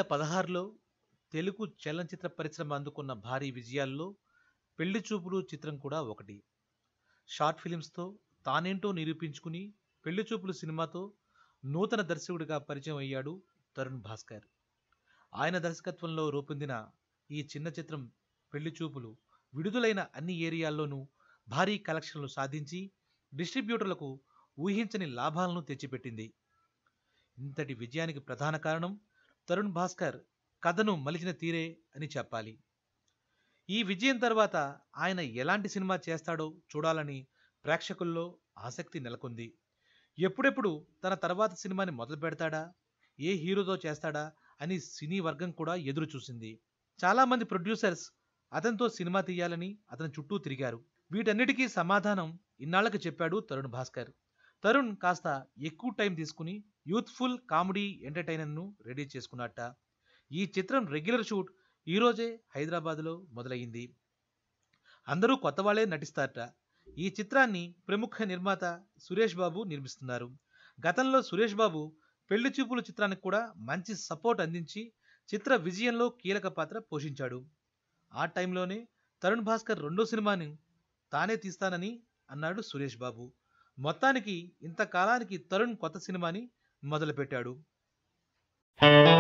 పదహారులో తెలుగు చలనచిత్ర పరిశ్రమ అందుకున్న భారీ విజయాల్లో పెళ్లి చూపులు చిత్రం కూడా ఒకటి షార్ట్ ఫిలిమ్స్తో తానేంటో నిరూపించుకుని పెళ్లి చూపులు సినిమాతో నూతన దర్శకుడిగా పరిచయం అయ్యాడు తరుణ్ భాస్కర్ ఆయన దర్శకత్వంలో రూపొందిన ఈ చిన్న చిత్రం పెళ్లి చూపులు విడుదలైన అన్ని ఏరియాల్లోనూ భారీ కలెక్షన్లు సాధించి డిస్ట్రిబ్యూటర్లకు ఊహించని లాభాలను తెచ్చిపెట్టింది ఇంతటి విజయానికి ప్రధాన కారణం తరుణ్ భాస్కర్ కథను మలిచిన తీరే అని చెప్పాలి ఈ విజయం తర్వాత ఆయన ఎలాంటి సినిమా చేస్తాడో చూడాలని ప్రేక్షకుల్లో ఆసక్తి నెలకొంది ఎప్పుడెప్పుడు తన తర్వాత సినిమాని మొదలు పెడతాడా ఏ హీరోతో చేస్తాడా అని సినీ వర్గం కూడా ఎదురు చూసింది చాలామంది ప్రొడ్యూసర్స్ అతనితో సినిమా తీయాలని అతని చుట్టూ తిరిగారు వీటన్నిటికీ సమాధానం ఇన్నాళ్లకు చెప్పాడు తరుణ్ భాస్కర్ తరుణ్ కాస్త ఎక్కువ టైం తీసుకుని యూత్ఫుల్ కామెడీ ఎంటర్టైనర్ను రెడీ చేసుకున్నట్ట ఈ చిత్రం రెగ్యులర్ షూట్ ఈరోజే హైదరాబాద్లో మొదలయ్యింది అందరూ కొత్త వాళ్ళే నటిస్తారట ఈ చిత్రాన్ని ప్రముఖ నిర్మాత సురేష్ బాబు నిర్మిస్తున్నారు గతంలో సురేష్ బాబు పెళ్లి చూపులు చిత్రానికి కూడా మంచి సపోర్ట్ అందించి చిత్ర విజయంలో కీలక పాత్ర పోషించాడు ఆ టైంలోనే తరుణ్ భాస్కర్ రెండో సినిమాని తానే తీస్తానని అన్నాడు సురేష్ బాబు మొత్తానికి ఇంతకాలానికి తరుణ్ కొత్త సినిమాని మొదలుపెట్టాడు